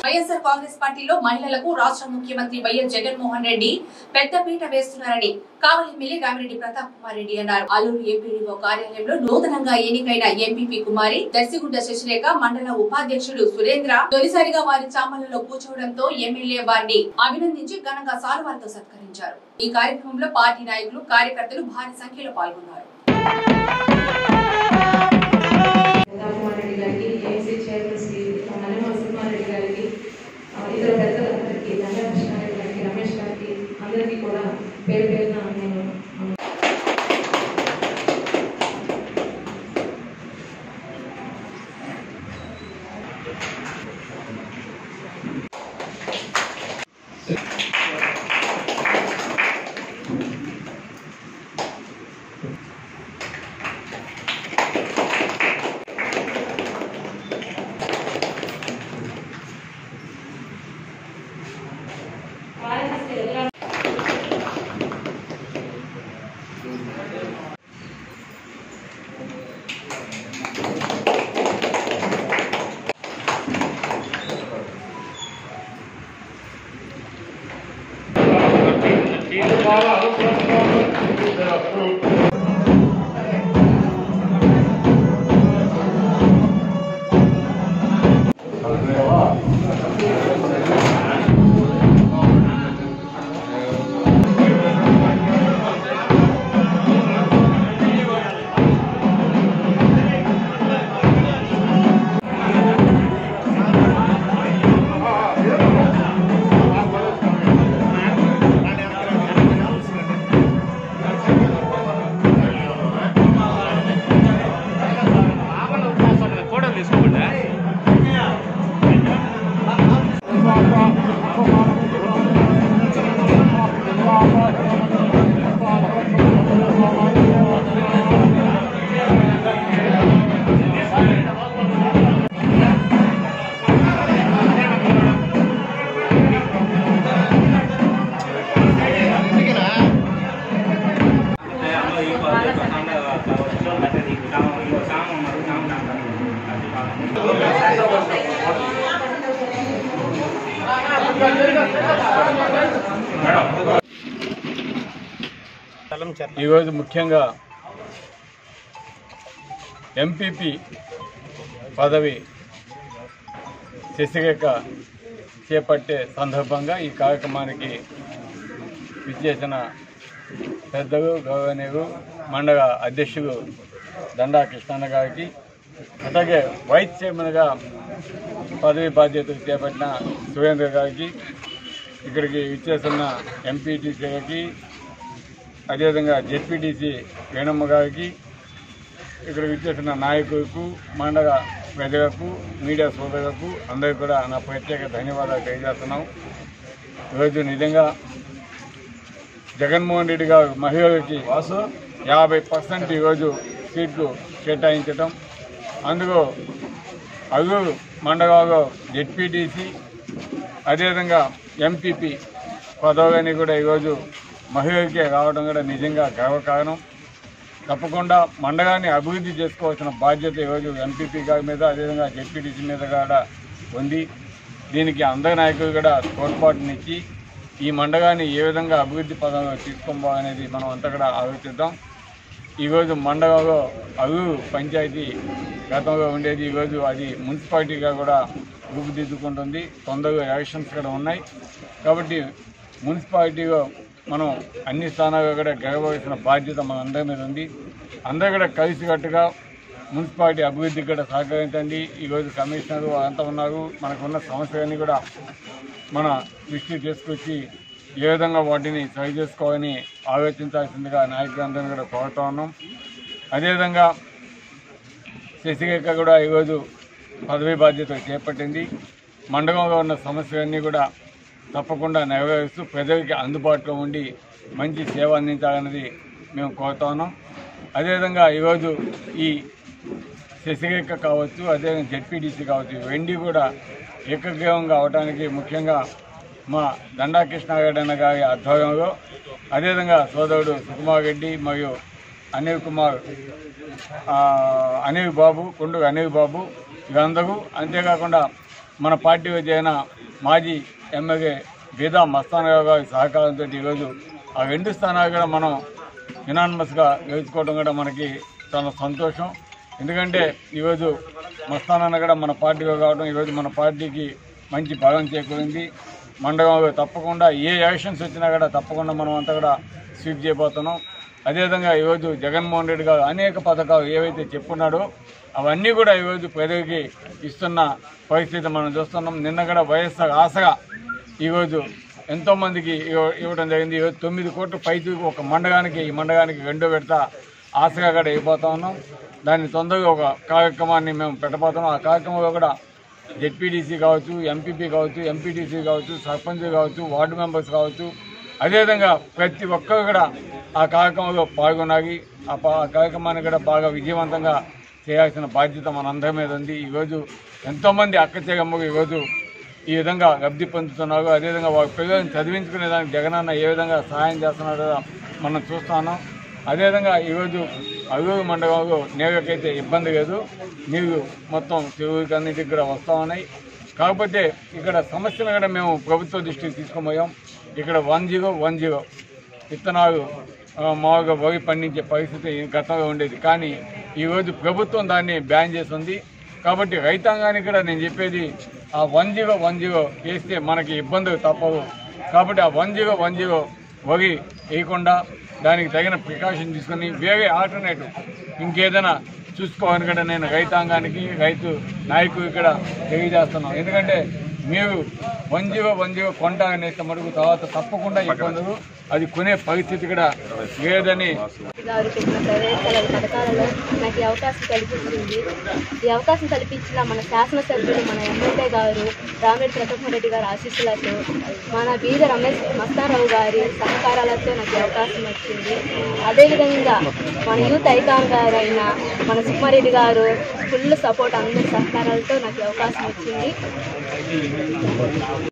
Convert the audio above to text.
వైఎస్ఆర్ కాంగ్రెస్ పార్టీలో మహిళలకు రాష్ట్ర ముఖ్యమంత్రి వైఎస్ జగన్మోహన్ రెడ్డి పెద్దపీట వేస్తున్నారని కావలి ఎమ్మెల్యే రామిరెడ్డి ప్రతాప్ కుమార్ రెడ్డి అన్నారు అల్లూరు ఏపీడీఓ కార్యాలయంలో నూతనంగా ఎన్నికైన ఎంపీపీ కుమారి దర్శిగుడ్డ శశిరేఖ మండల ఉపాధ్యక్షుడు సురేంద్ర తొలిసారిగా వారి చామలలో కూర్చోవడంతో ఎమ్మెల్యే వారిని అభినందించి ఘనంగా సాలువాలతో సత్కరించారు ఈ కార్యక్రమంలో పార్టీ నాయకులు కార్యకర్తలు భారీ సంఖ్యలో పాల్గొన్నారు కుమార్ రెడ్డి గారికి ఏఎంసీ చైర్మన్ శ్రీ నల్లమల సుకుమార్ రెడ్డి గారికి ఆ, ఇతర పెద్దలందరికీ నంద కృష్ణారెడ్డి గారికి రమేష్ గారికి అందరికీ కూడా పేరు పేరున నేను ఆ, ఈరోజు ముఖ్యంగా ఎంపీపీ పదవి శశిరేఖ చేపట్టే సందర్భంగా ఈ కార్యక్రమానికి విచ్చేసిన పెద్దలు గౌరవనీయులు మండల అధ్యక్షులు దండా కృష్ణన్న గారికి అలాగే వైస్ చైర్మన్గా పదవి బాధ్యతలు చేపట్టిన సురేంద్ర గారికి ఇక్కడికి విచ్చేస్తున్న ఎంపీటీసీలకి అదేవిధంగా జెడ్పీటీసీ వేణమ్మ గారికి ఇక్కడ విచ్చేసిన నాయకులకు మండల ప్రజలకు మీడియా సోదరులకు అందరికీ కూడా నా ప్రత్యేక ధన్యవాదాలు తెలియజేస్తున్నాం ఈరోజు నిజంగా జగన్మోహన్ రెడ్డి గారు మహిళలకి యాభై పర్సెంట్ ఈరోజు సీట్లు కేటాయించడం అందులో అల్లూరు మండలంలో జెడ్పీటీసీ అదేవిధంగా ఎంపీపీ పదవిని కూడా ఈరోజు మహిళలకే రావడం కూడా నిజంగా గర్వకారణం తప్పకుండా మండలాన్ని అభివృద్ధి చేసుకోవాల్సిన బాధ్యత ఈరోజు ఎంపీపీ గారి మీద అదేవిధంగా జెడ్పీటీసీ మీద కూడా ఉంది దీనికి అందరి నాయకులు కూడా తోడ్పాటునిచ్చి ఈ మండలాన్ని ఏ విధంగా అభివృద్ధి పదంలో తీసుకోవాలనేది మనం అంతా కూడా ఆలోచిద్దాం ఈరోజు మండలంలో అల్లూరు పంచాయతీ గతంలో ఉండేది ఈరోజు అది మున్సిపాలిటీగా కూడా రూపుదిద్దుకుంటుంది తొందరగా ఎలక్షన్స్ కూడా ఉన్నాయి కాబట్టి మున్సిపాలిటీలో మనం అన్ని స్థానాల్లో కూడా గెలవలసిన బాధ్యత మన అందరి మీద ఉంది అందరూ కూడా కలిసికట్టుగా మున్సిపాలిటీ అభివృద్ధికి కూడా సహకరించండి ఈరోజు కమిషనర్ అంతా ఉన్నారు మనకున్న సమస్యలన్నీ కూడా మన దృష్టికి తీసుకొచ్చి ఏ విధంగా వాటిని సరి చేసుకోవాలని ఆలోచించాల్సిందిగా నాయకులందరినీ కూడా కోరుతా ఉన్నాం అదేవిధంగా శశిరేఖ కూడా ఈరోజు పదవి బాధ్యతలు చేపట్టింది మండలంలో ఉన్న సమస్యలన్నీ కూడా తప్పకుండా నెరవేరుస్తూ ప్రజలకి అందుబాటులో ఉండి మంచి సేవ అందించాలన్నది మేము కోరుతా ఉన్నాం అదేవిధంగా ఈరోజు ఈ శశిరేఖ కావచ్చు అదేవిధంగా జెడ్పీటీసీ కావచ్చు వెండి కూడా ఏకగ్రీవంగా అవడానికి ముఖ్యంగా మా దండా కృష్ణారెడ్డి గారి ఆధ్వర్యంలో అదేవిధంగా సోదరుడు సుకుమార్ రెడ్డి మరియు అనిల్ కుమార్ ఆ, అనిల్ బాబు కొండూరు అనిల్ బాబు వీరందరూ అంతేకాకుండా మన పార్టీ అయిన మాజీ ఎమ్మెల్యే బీదా మస్తానరావు గారి సహకారంతో ఈరోజు ఆ రెండు స్థానాలు కూడా మనం యునానిమస్గా గెలుచుకోవడం కూడా మనకి చాలా సంతోషం ఎందుకంటే ఈరోజు మస్తానన్న కూడా మన పార్టీలో కావడం ఈరోజు మన పార్టీకి మంచి బలం చేకూరింది మండలంలో తప్పకుండా ఏ ఎలక్షన్స్ వచ్చినా కూడా తప్పకుండా మనం అంతా కూడా స్వీప్ చేయబోతున్నాం అదేవిధంగా ఈరోజు జగన్మోహన్ రెడ్డి గారు అనేక పథకాలు ఏవైతే చెప్పున్నాడో అవన్నీ కూడా ఈరోజు ప్రజలకి ఇస్తున్న పరిస్థితి మనం చూస్తున్నాం నిన్న కూడా వైఎస్ఆర్ ఆశగా ఈరోజు ఎంతోమందికి ఇవ్వ- ఇవ్వడం జరిగింది ఈరోజు తొమ్మిది కోట్ల పైకి ఒక మండగానికి ఈ మండగానికి రెండో విడత ఆశగా కూడా ఇవ్వబోతా ఉన్నాం దాన్ని తొందరగా ఒక కార్యక్రమాన్ని మేము పెట్టబోతున్నాం ఆ కార్యక్రమంలో కూడా జెడ్పీటీసీ కావచ్చు ఎంపీపీ కావచ్చు ఎంపీటీసీ కావచ్చు సర్పంచ్ కావచ్చు వార్డు మెంబర్స్ కావచ్చు అదేవిధంగా ప్రతి ఒక్కరు కూడా ఆ కార్యక్రమంలో పాల్గొనాలి ఆ పా- ఆ కార్యక్రమాన్ని కూడా బాగా విజయవంతంగా చేయాల్సిన బాధ్యత మనందరి మీద ఉంది ఈరోజు ఎంతోమంది అక్క చెగమ్మకు ఈరోజు ఈ విధంగా లబ్ధి పొందుతున్నారు అదేవిధంగా వారి పిల్లల్ని చదివించుకునే దానికి జగనన్న ఏ విధంగా సహాయం చేస్తున్నారో మనం చూస్తున్నాం అదేవిధంగా ఈరోజు అల్లూరు మండలంలో నీళ్ళకైతే ఇబ్బంది లేదు నీళ్లు మొత్తం చెరువుకి అన్నిటికి కూడా వస్తూ ఉన్నాయి కాకపోతే ఇక్కడ సమస్యలు కూడా మేము ప్రభుత్వ దృష్టికి తీసుకుపోయాం ఇక్కడ వన్ జీరో వన్ జీరో విత్తనాలు ఆ, మామూలుగా వరి పండించే పరిస్థితి ఈ గతంలో ఉండేది కానీ ఈరోజు ప్రభుత్వం దాన్ని బ్యాన్ చేస్తుంది కాబట్టి రైతాంగానికి కూడా నేను చెప్పేది ఆ వన్ జీరో వన్ జీరో వేస్తే మనకి ఇబ్బందులు తప్పవు కాబట్టి ఆ వన్ జీరో వన్ జీరో వరి వేయకుండా దానికి తగిన ప్రికాషన్ తీసుకొని వేరే ఆల్టర్నేటివ్ ఇంకేదైనా చూసుకోవాలని కూడా నేను రైతాంగానికి రైతు నాయకులు ఇక్కడ తెలియజేస్తున్నాం ఎందుకంటే మీరు వన్ జీరో వన్ జీరో కొంటానేస్తే మటుకు తర్వాత తప్పకుండా ఇబ్బందులు అది కొనే పరిస్థితి కూడా లేదని గారు పెట్టిన ప్రవేశాల పథకాలలో నాకు ఈ అవకాశం కల్పించింది ఈ అవకాశం కల్పించిన మన శాసనసభ్యులు మన ఎమ్మెల్యే గారు రామిరెడ్డి ప్రతాప్ రెడ్డి గారి ఆశీస్సులతో మన బీద రమేష్ మస్తారావు గారి సహకారాలతో నాకు ఈ అవకాశం వచ్చింది అదేవిధంగా మన యూత్ ఐకాన్ గారు అయిన మన సుబ్బారెడ్డి గారు ఫుల్ సపోర్ట్ అందరి సహకారాలతో నాకు ఈ అవకాశం వచ్చింది